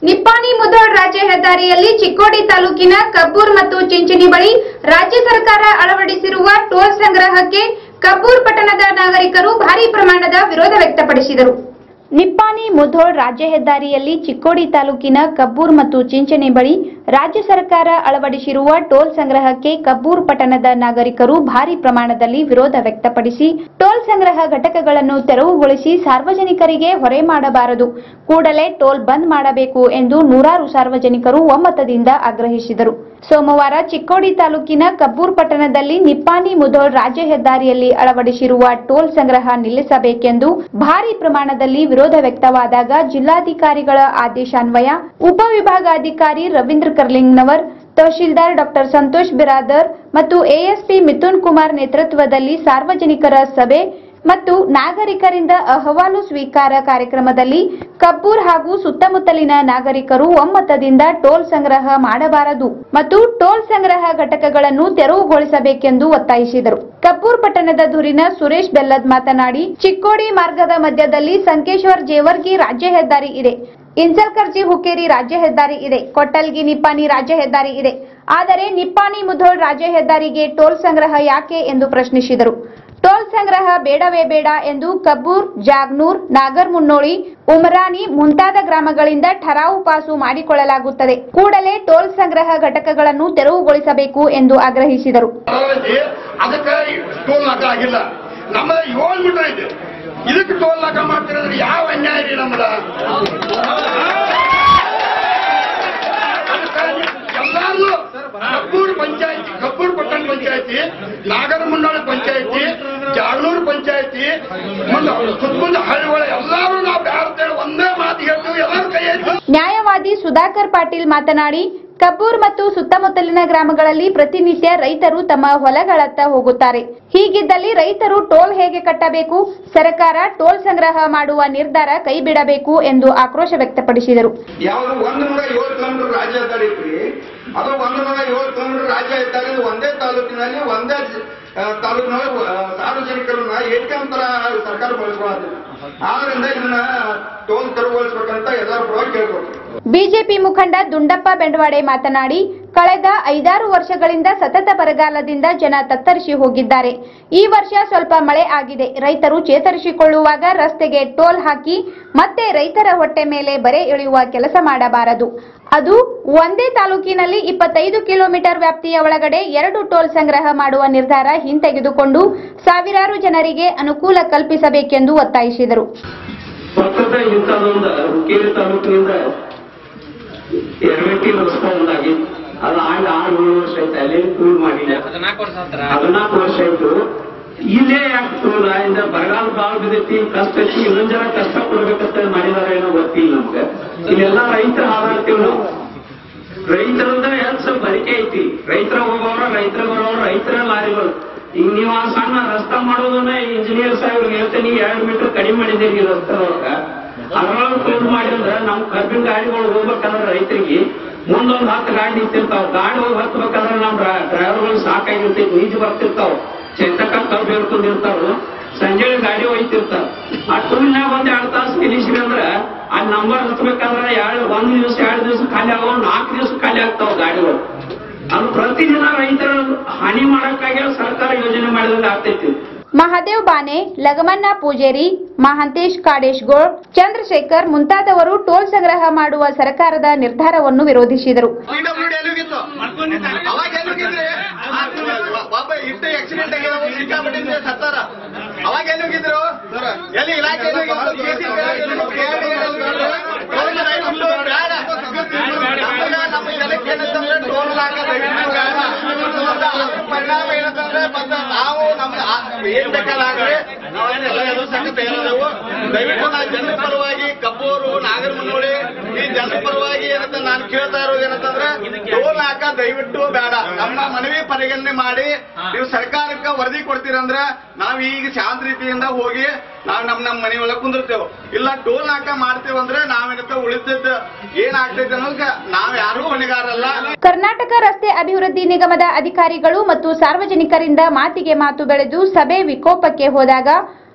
ನಿಪ್ಪಾಣಿ ಮುಧೋಳ್ ರಾಜ್ಯ ಹೆದ್ದಾರಿಯಲ್ಲಿ ಚಿಕ್ಕೋಡಿ ತಾಲೂಕಿನ ಕಬ್ಬೂರ್ ಮತ್ತು ಚಿಂಚಿನಿ ಬಳಿ ರಾಜ್ಯ ಸರ್ಕಾರ ಅಳವಡಿಸಿರುವ ಟೋಲ್ ಸಂಗ್ರಹಕ್ಕೆ ಕಬ್ಬೂರ್ ಪಟ್ಟಣದ ನಾಗರಿಕರು ಭಾರಿ ಪ್ರಮಾಣದ ವಿರೋಧ ವ್ಯಕ್ತಪಡಿಸಿದರು ನಿಪ್ಪಾಣಿ ಮುಧೋಳ್ ರಾಜ್ಯ ಹೆದ್ದಾರಿಯಲ್ಲಿ ಚಿಕ್ಕೋಡಿ ತಾಲೂಕಿನ ಕಬ್ಬೂರ್ ಮತ್ತು ಚಿಂಚಣಿ ಬಳಿ ರಾಜ್ಯ ಸರ್ಕಾರ ಅಳವಡಿಸಿರುವ ಟೋಲ್ ಸಂಗ್ರಹಕ್ಕೆ ಕಬ್ಬೂರ್ ಪಟ್ಟಣದ ನಾಗರಿಕರು ಭಾರಿ ಪ್ರಮಾಣದಲ್ಲಿ ವಿರೋಧ ವ್ಯಕ್ತಪಡಿಸಿ ಟೋಲ್ ಸಂಗ್ರಹ ಘಟಕಗಳನ್ನು ತೆರವುಗೊಳಿಸಿ ಸಾರ್ವಜನಿಕರಿಗೆ ಹೊರೆ ಮಾಡಬಾರದು ಕೂಡಲೇ ಟೋಲ್ ಬಂದ್ ಮಾಡಬೇಕು ಎಂದು ನೂರಾರು ಸಾರ್ವಜನಿಕರು ಒಮ್ಮತದಿಂದ ಆಗ್ರಹಿಸಿದರು ಸೋಮವಾರ ಚಿಕ್ಕೋಡಿ ತಾಲೂಕಿನ ಕಬ್ಬೂರ್ ಪಟ್ಟಣದಲ್ಲಿ ನಿಪ್ಪಾಣಿ ಮುಧೋಳ್ ರಾಜ್ಯ ಹೆದ್ದಾರಿಯಲ್ಲಿ ಅಳವಡಿಸಿರುವ ಟೋಲ್ ಸಂಗ್ರಹ ನಿಲ್ಲಿಸಬೇಕೆಂದು ಭಾರಿ ಪ್ರಮಾಣದಲ್ಲಿ ವಿರೋಧ ವ್ಯಕ್ತವಾದಾಗ ಜಿಲ್ಲಾಧಿಕಾರಿಗಳ ಆದೇಶಾನ್ವಯ ಉಪವಿಭಾಗಾಧಿಕಾರಿ ರವೀಂದ್ರ ಕರ್ಲಿಂಗ್ನವರ್ ತಹಶೀಲ್ದಾರ್ ಡಾಕ್ಟರ್ ಸಂತೋಷ್ ಬಿರಾದರ್ ಮತ್ತು ಎಎಸ್ಪಿ ಮಿಥುನ್ ಕುಮಾರ್ ನೇತೃತ್ವದಲ್ಲಿ ಸಾರ್ವಜನಿಕರ ಸಭೆ ಮತ್ತು ನಾಗರಿಕರಿಂದ ಅಹವಾಲು ಸ್ವೀಕಾರ ಕಾರ್ಯಕ್ರಮದಲ್ಲಿ ಕಬ್ಬೂರ್ ಹಾಗೂ ಸುತ್ತಮುತ್ತಲಿನ ನಾಗರಿಕರು ಒಮ್ಮತದಿಂದ ಟೋಲ್ ಸಂಗ್ರಹ ಮಾಡಬಾರದು ಮತ್ತು ಟೋಲ್ ಸಂಗ್ರಹ ಘಟಕಗಳನ್ನು ತೆರವುಗೊಳಿಸಬೇಕೆಂದು ಒತ್ತಾಯಿಸಿದರು ಕಬ್ಬೂರ್ ಪಟ್ಟಣದ ದೂರಿನ ಸುರೇಶ್ ಬೆಲ್ಲದ್ ಮಾತನಾಡಿ ಚಿಕ್ಕೋಡಿ ಮಾರ್ಗದ ಮಧ್ಯದಲ್ಲಿ ಸಂಕೇಶ್ವರ್ ಜೇವರ್ಗಿ ರಾಜ್ಯ ಹೆದ್ದಾರಿ ಇದೆ ಇನ್ಸಲ್ಕರ್ಜಿ ಹುಕ್ಕೇರಿ ರಾಜ್ಯ ಹೆದ್ದಾರಿ ಇದೆ ಕೊಟ್ಟಲ್ಗಿ ನಿಪ್ಪಾಣಿ ರಾಜ್ಯ ಹೆದ್ದಾರಿ ಇದೆ ಆದರೆ ನಿಪ್ಪಾಣಿ ಮುಧೋಳ್ ರಾಜ್ಯ ಹೆದ್ದಾರಿಗೆ ಟೋಲ್ ಸಂಗ್ರಹ ಯಾಕೆ ಎಂದು ಪ್ರಶ್ನಿಸಿದರು ಟೋಲ್ ಸಂಗ್ರಹ ಬೇಡವೇ ಬೇಡ ಎಂದು ಕಬ್ಬೂರ್ ಜಾಗ್ನೂರ್ ನಾಗರ್ ಮುನ್ನೋಳಿ ಉಮರಾನಿ ಮುಂತಾದ ಗ್ರಾಮಗಳಿಂದ ಠರಾವು ಪಾಸು ಮಾಡಿಕೊಳ್ಳಲಾಗುತ್ತದೆ ಕೂಡಲೇ ಟೋಲ್ ಸಂಗ್ರಹ ಘಟಕಗಳನ್ನು ತೆರವುಗೊಳಿಸಬೇಕು ಎಂದು ಆಗ್ರಹಿಸಿದರು ಕಾಲೇಜಿ ಅದಕ್ಕೆ ಟೋಲ್ ನಾಕ ಆಗಿಲ್ಲ ನಮ್ಮ ಏಳು ಮೀಟರ್ ಐತೆ ಇದಕ್ಕೆ ಟೋಲ್ ನಾಕ ಮಾಡ್ತಿರೋದ್ರೆ ಯಾವ ಅನ್ಯಾಯ ರೀ ನಮ್ದ ಎಲ್ಲಾರು ಕಬ್ಬೂರ್ ಪಂಚಾಯತಿ ಕಬ್ಬೂರ್ ಪಟ್ಟಣ ಪಂಚಾಯತಿ ನಾಗರ ಮುನ್ನೋಳಿ ಪಂಚಾಯತಿ ಜಾಗನೂರು ಪಂಚಾಯತಿ ಮುಂದೆ ಸುತ್ತಮುತ್ತ ಹಳ್ಳಿಗಳು ಎಲ್ಲಾರು ನಾವು ಬ್ಯಾಡ್ತೇವೆ ಒಂದೇ ಮಾತು ಹೇಳ್ತೀವಿ ಎಲ್ಲರ ಕೈ ಎತ್ತಿ ನ್ಯಾಯವಾದಿ ಸುಧಾಕರ್ ಪಾಟೀಲ್ ಮಾತನಾಡಿ ಕಬ್ಬೂರ್ ಮತ್ತು ಸುತ್ತಮುತ್ತಲಿನ ಗ್ರಾಮಗಳಲ್ಲಿ ಪ್ರತಿನಿತ್ಯ ರೈತರು ತಮ್ಮ ಹೊಲಗಳತ್ತ ಹೋಗುತ್ತಾರೆ ಹೀಗಿದ್ದಲ್ಲಿ ರೈತರು ಟೋಲ್ ಹೇಗೆ ಕಟ್ಟಬೇಕು ಸರ್ಕಾರ ಟೋಲ್ ಸಂಗ್ರಹ ಮಾಡುವ ನಿರ್ಧಾರ ಕೈಬಿಡಬೇಕು ಎಂದು ಆಕ್ರೋಶ ವ್ಯಕ್ತಪಡಿಸಿದರು ಯಾವ್ದು ಒಂದು ನೂರ ಏಳು ಕಿಲೋಮೀಟರ್ ರಾಜ್ಯ ಹೆದ್ದಾರಿ ಐತ್ರಿ ಅದು ಒಂದು ನೂರ ಏಳು ಕಿಲೋಮೀಟರ್ ರಾಜ್ಯ ಹೆದ್ದಾರಿ ಒಂದೇ ತಾಲೂಕಿನಲ್ಲಿ ಒಂದೇ ಜ- ಆ, ತಾಲೂಕಿನೊಳಗೆ ಆ, ಸಾರ್ವಜನಿಕರನ್ನ ಎಟಿಎಂ ತರ ಸರ್ಕಾರ ಬಳಸ್ಕೊಳ್ಳೋದು ಆದ್ರಿಂದ ಇದನ್ನ ಟೋಲ್ ತೆರವುಗೊಳಿಸ್ಬೇಕಂತ ಎಲ್ಲರ ಪರವಾಗಿ ಕೇಳ್ಕೊಳ್ತೀವಿ ಬಿಜೆಪಿ ಮುಖಂಡ ದುಂಡಪ್ಪ ಬೆಂಡವಾಡೆ ಮಾತನಾಡಿ ಕಳೆದ ಐದಾರು ವರ್ಷಗಳಿಂದ ಸತತ ಬರಗಾಲದಿಂದ ಜನ ತತ್ತರಿಸಿ ಹೋಗಿದ್ದಾರೆ ಈ ವರ್ಷ ಸ್ವಲ್ಪ ಮಳೆ ಆಗಿದೆ ರೈತರು ಚೇತರಿಸಿಕೊಳ್ಳುವಾಗ ರಸ್ತೆಗೆ ಟೋಲ್ ಹಾಕಿ ಮತ್ತೆ ರೈತರ ಹೊಟ್ಟೆ ಮೇಲೆ ಬರೆ ಇಳಿಯುವ ಕೆಲಸ ಮಾಡಬಾರದು ಅದು ಒಂದೇ ತಾಲೂಕಿನಲ್ಲಿ ಇಪ್ಪತ್ತೈದು ಕಿಲೋಮೀಟರ್ ವ್ಯಾಪ್ತಿಯ ಒಳಗಡೆ ಎರಡು ಟೋಲ್ ಸಂಗ್ರಹ ಮಾಡುವ ನಿರ್ಧಾರ ಹಿಂತೆಗೆದುಕೊಂಡು ಸಾವಿರಾರು ಜನರಿಗೆ ಅನುಕೂಲ ಕಲ್ಪಿಸಬೇಕೆಂದು ಒತ್ತಾಯಿಸಿದರು ಪಕ್ಕದ ಇಂಥದೊಂದು ಹುಕ್ಕೇರಿ ತಾಲೂಕಿನಿಂದ ಎರಡಕ್ಕೆ ರಸ್ತೆ ಒಂದಾಗಿ ಅದು ಆಗ ಆರು ಏಳು ವರ್ಷ ಆಯ್ತು ಅಲ್ಲಿ ಟೂರ್ ಮಾಡಿಲ್ಲ ಹದಿನಾಲ್ಕು ವರ್ಷ ಆಯ್ತು ಇಲ್ಲೇ ಯಾಕೆ ಟೂರ್ ಇಂದ ಬರಗಾಲ ಬಾಳ್ ಬಿದ್ದೈತಿ ಕಷ್ಟ ಐತಿ ಇನ್ನೊಂದ್ ಜನ ಕಷ್ಟ ಕೊಡ್ಬೇಕಂತ ಮಾಡಿದಾರ ಏನೋ ಗೊತ್ತಿಲ್ಲ ನಮ್ಗೆ ಇಲ್ಲೆಲ್ಲ ರೈತರ ಹಾಳಾಗ್ತೀವಿ ನಾವು ರೈತರಂದ್ರೆ ಹೆಲ್ತ್ ಸ್ವಲ್ಪ ಬರಿಕೆ ಐತಿ ರೈತರ ಹೋಗೋರ ರೈತರ ಬರೋರು ರೈತರ ಲಾರಿಗಳು ಈಗ ನೀವು ಆ ಸಣ್ಣ ರಸ್ತಾ ಮಾಡೋದನ್ನ ಇಂಜಿನಿಯರ್ ಸಾಹೇಬ್ರಿಗೆ ಹೇಳ್ತೇನೆ ಎರಡು ಮೀಟರ್ ಕಡಿಮೆ ಮಾಡಿದ್ದೀರಿ ಈ ರಸ್ತೆ ಒಳಗ ಅದ್ರೊಳಗೆ ಟೂರ್ ಮಾಡಿದ್ರೆ ನಮ್ ಕಬ್ಬಿನ ಗಾಡಿಗಳು ಹೋಗ್ಬೇಕಂದ್ರೆ ರೈತರಿಗೆ ಮುಂದೊಂದು ಹತ್ತು ಗಾಡಿ ನಿಂತಿರ್ತಾವ ಗಾಡಿ ಹೋಗಿ ಹತ್ಬೇಕಾದ್ರೆ ನಮ್ ಡ್ರೈವರ್ಗಳು ಸಾಕಾಗಿರ್ತೈತಿ ನೀಜ್ ಬರ್ತಿರ್ತಾವ ಚೈತಕ ಕಬ್ಬು ಹೇಳ್ಕೊಂಡಿರ್ತಾವ ಸಂಜೆ ಗಾಡಿ ಒಯ್ತಿರ್ತಾರ ಆ ಟೂಲ್ನಾಗ ಒಂದ್ ಎರಡ್ ತಾಸು ನಿಲ್ಲಿಸ್ರಿ ಅಂದ್ರೆ ಆ ನಂಬರ್ ಹತ್ಬೇಕಾದ್ರೆ ಎರಡು ಒಂದ್ ದಿವಸ ಎರಡು ದಿವಸ ಖಾಲಿ ಆಗೋ ನಾಲ್ಕು ದಿವಸ ಖಾಲಿ ಆಗ್ತಾವ ಗಾಡಿಗಳು ಅದು ಪ್ರತಿದಿನ ರೈತರ ಹಾನಿ ಮಾಡಕ್ಕಾಗಿ ಸರ್ಕಾರ ಯೋಜನೆ ಮಾಡಿದಂಗೆ ಆಗ್ತೈತಿ ಮಹಾದೇವ್ ಬಾನೆ ಲಗಮನ್ನ ಪೂಜೇರಿ ಮಹಾಂತೇಶ್ ಕಾಡೇಶ್ಗೋಳ್ ಚಂದ್ರಶೇಖರ್ ಮುಂತಾದವರು ಟೋಲ್ ಸಂಗ್ರಹ ಮಾಡುವ ಸರ್ಕಾರದ ನಿರ್ಧಾರವನ್ನು ವಿರೋಧಿಸಿದರು ಪಿಡಬ್ಲ್ಯೂಡಿ ಎಲ್ಲಿಗಿತ್ತು ಅವಾಗ ಎಲ್ಲಿಗಿದ್ರಿ ಪಾಪ ಇಷ್ಟು ಆಕ್ಸಿಡೆಂಟ್ ಆಗ್ಯಾವ ಸಿಕ್ಕಾಪಟ್ಟೆ ಸತ್ತಾರ ಅವಾಗ ಎಲ್ಲಿಗಿದ್ರು ಎಲ್ಲಿ ಇಲಾಖೆ ಎಲ್ಲಿಗಿತ್ತು? JCB ಎಲ್ಲಿಗಿತ್ತು? ಬೇಡ. ನಮ್ಗೆ ನಮ್ಮ ಜನಕ್ಕೆ ಏನಂತಂದ್ರೆ ಟೋಲ್ ಹಾಕೋದು ಬೇಡ. ಅದ್ರ ಪರಿಣಾಮ ಏನಂತಂದ್ರೆ ಮತ್ತೆ ನಾವು ನಮ್ಮ ಏನ್ ಬೇಕಾದ್ರೆ ನಾವೇನೆಲ್ಲ ಎದುರ್ಸಕ್ಕೆ ತಯಾರಿದೆವು ದಯವಿಟ್ಟು ನಾ ಜನರ ಪರವಾಗಿ ಕಬ್ಬೂರು ನಾಗರಮುನ್ನೋಳಿ ಈ ಜನರ ಪರವಾಗಿ ಏನಂತ ನಾನು ಕೇಳ್ತಾ ಇರೋದು ಏನಂತಂದ್ರೆ ಟೋಲ್ ಹಾಕ ದಯವಿಟ್ಟು ಬೇಡ ನಮ್ಮ ಮನವಿ ಪರಿಗಣನೆ ಮಾಡಿ ನೀವು ಸರ್ಕಾರಕ್ಕೆ ವರದಿ ಕೊಡ್ತೀರಂದ್ರೆ ನಾವ್ ಈಗ ಶಾಂತ ರೀತಿಯಿಂದ ಹೋಗಿ ನಾವ್ ನಮ್ ನಮ್ಮ ಮನೆ ಒಳಗೆ ಕುಂದಿರ್ತೇವೆ ಇಲ್ಲ ಟೋಲ್ ಹಾಕ ಮಾಡ್ತೇವಂದ್ರೆ ನಾವೇನಂತ ಉಳಿದದ್ದು ಏನಾಗ್ತೈತೆ ಅನ್ನೋದಕ್ಕೆ ನಾವ್ ಯಾರೂ ಹೊಣೆಗಾರಲ್ಲ ಕರ್ನಾಟಕ ರಸ್ತೆ ಅಭಿವೃದ್ಧಿ ನಿಗಮದ ಅಧಿಕಾರಿಗಳು ಅಧಿಕಾರಿಗಳು ಮತ್ತು ಸಾರ್ವಜನಿಕರಿಂದ ಮಾತಿಗೆ ಮಾತು ಬೆಳೆದು ಸಭೆ ವಿಕೋಪಕ್ಕೆ ಹೋದಾಗ ಉಪ ವಿಭಾಗಾಧಿಕಾರಿ ರವೀಂದ್ರ ಕರ್ಲಿಂಗ್ನವರ್ ಮಾತನಾಡಿ ಕಳೆದ ಐದಾರು ವರ್ಷಗಳಿಂದ ಸತತ ಬರಗಾಲದಿಂದ ಜನ ತತ್ತರಿಸಿ ಹೋಗಿದ್ದಾರೆ ಈ ವರ್ಷ ಸ್ವಲ್ಪ ಮಳೆ ಆಗಿದೆ ರೈತರು ಚೇತರಿಸಿಕೊಳ್ಳುವಾಗ ರಸ್ತೆಗೆ ಟೋಲ್ ಹಾಕಿ ಮತ್ತೆ ರೈತರ ಹೊಟ್ಟೆ ಮೇಲೆ ಬರೆ ಇಳಿಯುವ ಕೆಲಸ ಮಾಡಬಾರದು ಅದು ಒಂದೇ ತಾಲೂಕಿನಲ್ಲಿ ಇಪ್ಪತ್ತೈದು ಕಿಲೋಮೀಟರ್ ವ್ಯಾಪ್ತಿಯ ಒಳಗಡೆ ಎರಡು ಟೋಲ್ ಸಂಗ್ರಹ ಮಾಡುವ ನಿರ್ಧಾರ ಹಿಂತೆಗೆದುಕೊಂಡು ಸಾವಿರಾರು ಜನರಿಗೆ ಅನುಕೂಲ ಕಲ್ಪಿಸಬೇಕೆಂದು ಒತ್ತಾಯಿಸಿದರು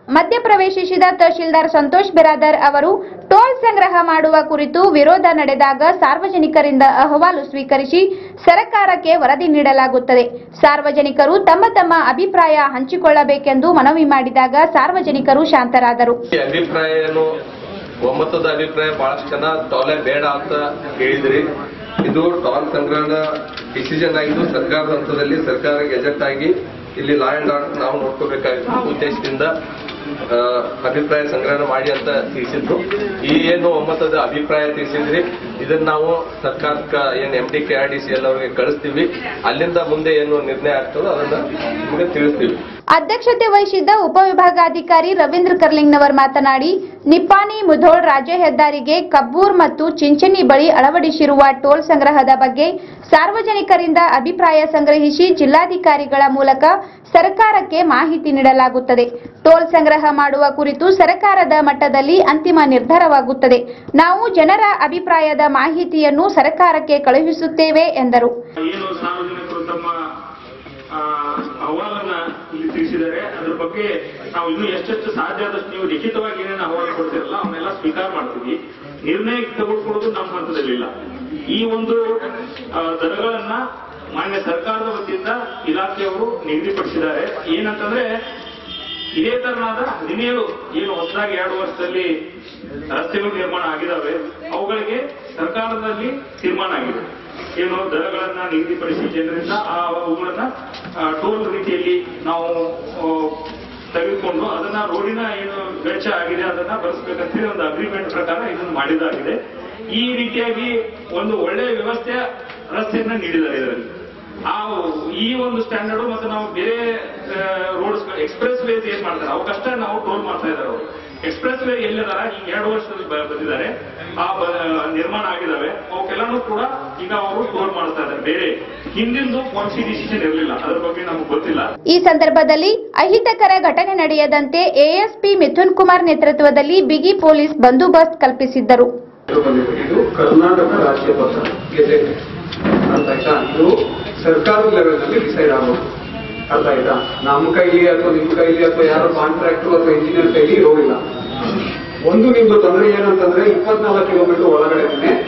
ಮಧ್ಯಪ್ರವೇಶಿಸಿದ ತಹಶೀಲ್ದಾರ್ ಸಂತೋಷ್ ಬಿರಾದರ್ ಅವರು ಟೋಲ್ ಸಂಗ್ರಹ ಮಾಡುವ ಕುರಿತು ವಿರೋಧ ನಡೆದಾಗ ಸಾರ್ವಜನಿಕರಿಂದ ಅಹವಾಲು ಸ್ವೀಕರಿಸಿ ಸರ್ಕಾರಕ್ಕೆ ವರದಿ ನೀಡಲಾಗುತ್ತದೆ ಸಾರ್ವಜನಿಕರು ತಮ್ಮ ತಮ್ಮ ಅಭಿಪ್ರಾಯ ಹಂಚಿಕೊಳ್ಳಬೇಕೆಂದು ಮನವಿ ಮಾಡಿದಾಗ ಸಾರ್ವಜನಿಕರು ಶಾಂತರಾದರು ಈ ಅಭಿಪ್ರಾಯ ಏನು ಒಮ್ಮತದ ಅಭಿಪ್ರಾಯ ಬಹಳಷ್ಟು ಜನ ಟೋಲೆ ಬೇಡ ಅಂತ ಹೇಳಿದ್ರಿ ಇದು ಟೋಲ್ ಸಂಗ್ರಹಣ ಡಿಸಿಷನ್ ಆಗಿದ್ದು ಸರ್ಕಾರದ ಹಂತದಲ್ಲಿ ಸರ್ಕಾರ ಗೆಜೆಟ್ ಆಗಿ ಇಲ್ಲಿ ಲಾ ಅಂಡ್ ಆರ್ಡರ್ ನಾವು ನೋಡ್ಕೋಬೇಕಾಗಿತ್ತು ಉದ್ದೇಶದಿಂದ ಆ, ಅಭಿಪ್ರಾಯ ಸಂಗ್ರಹಣ ಮಾಡಿ ಅಂತ ತಿಳಿಸಿದ್ರು ಈ ಏನು ಒಮ್ಮತದ ಅಭಿಪ್ರಾಯ ತಿಳಿಸಿದ್ರಿ ಇದನ್ನ ನಾವು ಸರ್ಕಾರಕ್ಕೆ ಏನು M D K R D C L ಅವರಿಗೆ ಕಳಿಸ್ತೀವಿ ಅಲ್ಲಿಂದ ಮುಂದೆ ಏನು ನಿರ್ಣಯ ಆಗ್ತದೋ ಅದನ್ನ ನಿಮಗೆ ತಿಳಿಸ್ತೀವಿ ಅಧ್ಯಕ್ಷತೆ ವಹಿಸಿದ್ದ ಉಪವಿಭಾಗಾಧಿಕಾರಿ ರವೀಂದ್ರ ಕರ್ಲಿಂಗ್ನವರ್ ಮಾತನಾಡಿ ನಿಪ್ಪಾಣಿ ಮುಧೋಳ್ ರಾಜ್ಯ ಹೆದ್ದಾರಿಗೆ ಕಬ್ಬೂರ್ ಮತ್ತು ಚಿಂಚಣಿ ಬಳಿ ಅಳವಡಿಸಿರುವ ಟೋಲ್ ಸಂಗ್ರಹದ ಬಗ್ಗೆ ಸಾರ್ವಜನಿಕರಿಂದ ಅಭಿಪ್ರಾಯ ಸಂಗ್ರಹಿಸಿ ಜಿಲ್ಲಾಧಿಕಾರಿಗಳ ಮೂಲಕ ಸರ್ಕಾರಕ್ಕೆ ಮಾಹಿತಿ ನೀಡಲಾಗುತ್ತದೆ ಟೋಲ್ ಸಂಗ್ರಹ ಮಾಡುವ ಕುರಿತು ಸರ್ಕಾರದ ಮಟ್ಟದಲ್ಲಿ ಅಂತಿಮ ನಿರ್ಧಾರವಾಗುತ್ತದೆ ನಾವು ಜನರ ಅಭಿಪ್ರಾಯದ ಮಾಹಿತಿಯನ್ನು ಸರ್ಕಾರಕ್ಕೆ ಕಳುಹಿಸುತ್ತೇವೆ ಎಂದರು ಏನು ಸಾರ್ವಜನಿಕರು ತಮ್ಮ ಆ, ಅಹವಾಲನ್ನ ಇಲ್ಲಿ ತಿಳಿಸಿದ್ದಾರೆ ಅದ್ರ ಬಗ್ಗೆ ನಾವು ಇನ್ನೂ ಎಷ್ಟೆಷ್ಟು ಸಾಧ್ಯ ಆದಷ್ಟು ನೀವು ಲಿಖಿತವಾಗಿ ಏನೇನು ಅಹವಾಲು ಕೊಡ್ತೀರಲ್ಲ ಅವನ್ನೆಲ್ಲ ಸ್ವೀಕಾರ ಮಾಡ್ತೀವಿ ನಿರ್ಣಯ ತೆಗೆದುಕೊಳ್ಳೋದು ನಮ್ಮ ಹಂತದಲ್ಲಿಲ್ಲ ಈ ಒಂದು ಆ, ದರಗಳನ್ನ ಮಾನ್ಯ ಸರ್ಕಾರದ ವತಿಯಿಂದ ಇಲಾಖೆಯವರು ನಿಗದಿಪಡಿಸಿದ್ದಾರೆ ಏನಂತಂದ್ರೆ ಇದೇ ತರನಾದ ಹದಿನೇಳು ಏನು ಹೊಸದಾಗಿ ಎರಡು ವರ್ಷದಲ್ಲಿ ರಸ್ತೆಗಳು ನಿರ್ಮಾಣ ಆಗಿದಾವೆ ಅವುಗಳಿಗೆ ಸರ್ಕಾರದಲ್ಲಿ ತೀರ್ಮಾನ ಆಗಿದೆ ಏನು ದರಗಳನ್ನ ನಿಗದಿಪಡಿಸಿ ಜನರಿಂದ ಆ ಅವುಗಳನ್ನ ಆ, ಟೋಲ್ ರೀತಿಯಲ್ಲಿ ನಾವು ಆ, ತೆಗೆದುಕೊಂಡು ಅದನ್ನ ರೋಡಿನ ಏನು ವೆಚ್ಚ ಆಗಿದೆ ಅದನ್ನ ಭರಿಸಬೇಕಂತೇಳಿ ಒಂದು ಅಗ್ರಿಮೆಂಟ್ ಪ್ರಕಾರ ಇದನ್ನು ಮಾಡಿದಾಗಿದೆ ಈ ರೀತಿಯಾಗಿ ಒಂದು ಒಳ್ಳೆಯ ವ್ಯವಸ್ಥೆ ರಸ್ತೆಯನ್ನ ನೀಡಿದ್ದಾರೆ ಇದರಲ್ಲಿ ಆ ಈ ಒಂದು ಸ್ಟ್ಯಾಂಡರ್ಡ್ ಮತ್ತೆ ನಾವು ಬೇರೆ ರೋಡ್ಸ್ ಎಕ್ಸ್ಪ್ರೆಸ್ ವೇಸ್ ಏನ್ ಮಾಡ್ತಾರೆ ಅವಕ್ಕಷ್ಟೇ ನಾವು ಟೋಲ್ ಮಾಡ್ತಾ ಇದ್ದಾರೆ ಅವರು ಎಕ್ಸ್ಪ್ರೆಸ್ ವೇ ಎಲ್ಲಿದಾರ ಈ ಎರಡು ವರ್ಷದಲ್ಲಿ ಬ- ಬಂದಿದ್ದಾರೆ ಆ ಬ- ನಿರ್ಮಾಣ ಆಗಿದಾವೆ ಅವಕ್ಕೆಲ್ಲಾನು ಕೂಡ ಈಗ ಅವರು ಟೋಲ್ ಮಾಡ್ತಾ ಇದ್ದಾರೆ ಬೇರೆ ಹಿಂದಿಂದು ಪಾಲಿಸಿ ಡಿಸಿಷನ್ ಇರಲಿಲ್ಲ ಅದ್ರ ಬಗ್ಗೆ ನಮ್ಗೆ ಗೊತ್ತಿಲ್ಲ ಈ ಸಂದರ್ಭದಲ್ಲಿ ಅಹಿತಕರ ಘಟನೆ ನಡೆಯದಂತೆ ಎಎಸ್ಪಿ ಮಿಥುನ್ ಕುಮಾರ್ ನೇತೃತ್ವದಲ್ಲಿ ಬಿಗಿ ಪೊಲೀಸ್ ಬಂದೋಬಸ್ತ್ ಕಲ್ಪಿಸಿದ್ದರು ಇದು ಕರ್ನಾಟಕ ರಾಜ್ಯ ಪಥ ಗೆಜೆಟ್ ಅರ್ಥ ಆಯ್ತಾ ಇದು ಸರ್ಕಾರದ ಲೆವೆಲ್ನಲ್ಲಿ ಡಿಸೈಡ್ ಆಗೋದು ಅರ್ಥ ಆಯ್ತಾ ನಮ್ಮ ಕೈಲಿ ಅಥವಾ ನಿಮ್ಮ ಕೈಲಿ ಅಥವಾ ಯಾರೋ ಕಾಂಟ್ರಾಕ್ಟರ್ ಅಥವಾ ಇಂಜಿನಿಯರ್ ಕೈಲಿ ಇರೋದಿಲ್ಲ ಒಂದು ನಿಮ್ದು ತೊಂದರೆ ಏನಂತಂದ್ರೆ ಇಪ್ಪತ್ನಾಲ್ಕು ಕಿಲೋಮೀಟರ್ ಒಳಗಡೆ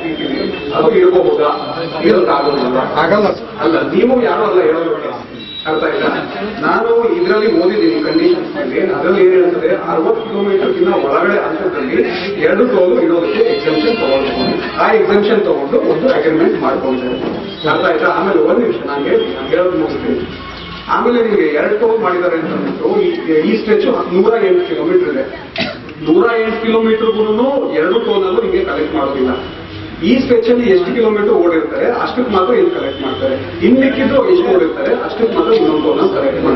ಅದು ಇಡ್ಕೋಬಹುದಾ ಇರೋಕ್ಕಾಗೋದಿಲ್ಲ ಆಗಲ್ಲ ಅಲ್ಲ ನೀವು ಯಾರು ಅಲ್ಲ ಹೇಳೋದು ಅರ್ಥ ಆಯ್ತಾ ನಾನು ಇದರಲ್ಲಿ ಓದಿದ್ದೀನಿ ಕಂಡೀಷನ್ಸ್ ನಲ್ಲಿ ಅದರಲ್ಲಿ ಏನ್ ಹೇಳ್ತದೆ ಅರವತ್ತು ಕಿಲೋಮೀಟರ್ ಕಿಂತ ಒಳಗಡೆ ಹಂತದಲ್ಲಿ ಎರಡು ಟೋಲು ಇಡೋದಕ್ಕೆ ಎಕ್ಸೆಂಪ್ಷನ್ ತಗೊಳ್ಬಹುದು ಆ ಎಕ್ಸೆಂಪ್ಷನ್ ತಗೊಂಡು ಒಂದು ಅಗ್ರಿಮೆಂಟ್ ಮಾಡ್ಕೊಂಡಿದ್ದಾರೆ ಅರ್ಥ ಆಯ್ತಾ ಆಮೇಲೆ ಒಂದು ನಿಮಿಷ ನಾನು ಹೇಳಿ ನಾನು ಹೇಳೋದು ಮುಗಿಸ್ತೀನಿ ಆಮೇಲೆ ನಿಮಗೆ ಎರಡು ಟೋಲ್ ಮಾಡಿದ್ದಾರೆ ಅಂತ ಅಂದ್ಬಿಟ್ಟು ಈ- ಈ ಸ್ಟ್ರೆಚ್ ನೂರ ಎಂಟು ಕಿಲೋಮೀಟರ್ ಇದೆ ನೂರ ಎಂಟು ಕಿಲೋಮೀಟರ್ಗೂ ಎರಡು ಟೋಲ್ ಅಲ್ಲೂ ಹಿಂಗೆ ಕಲೆಕ್ಟ್ ಮಾಡೋದಿಲ್ಲ ಈ ಸ್ಟ್ರೆಚ್ ಅಲ್ಲಿ ಎಷ್ಟು ಕಿಲೋಮೀಟರ್ ಓಡಿರ್ತಾರೆ ಅಷ್ಟಕ್ಕೆ ಮಾತ್ರ ಇಲ್ಲಿ ಕಲೆಕ್ಟ್ ಮಾಡ್ತಾರೆ ಇನ್ ಮಿಕ್ಕಿದ್ದು ಎಷ್ಟು ಓಡಿರ್ತಾರೆ ಅಷ್ಟಕ್ಕೆ ಮಾತ್ರ ಇನ್ನೊಂದು ಟೋಲ್ ಕಲೆಕ್ಟ್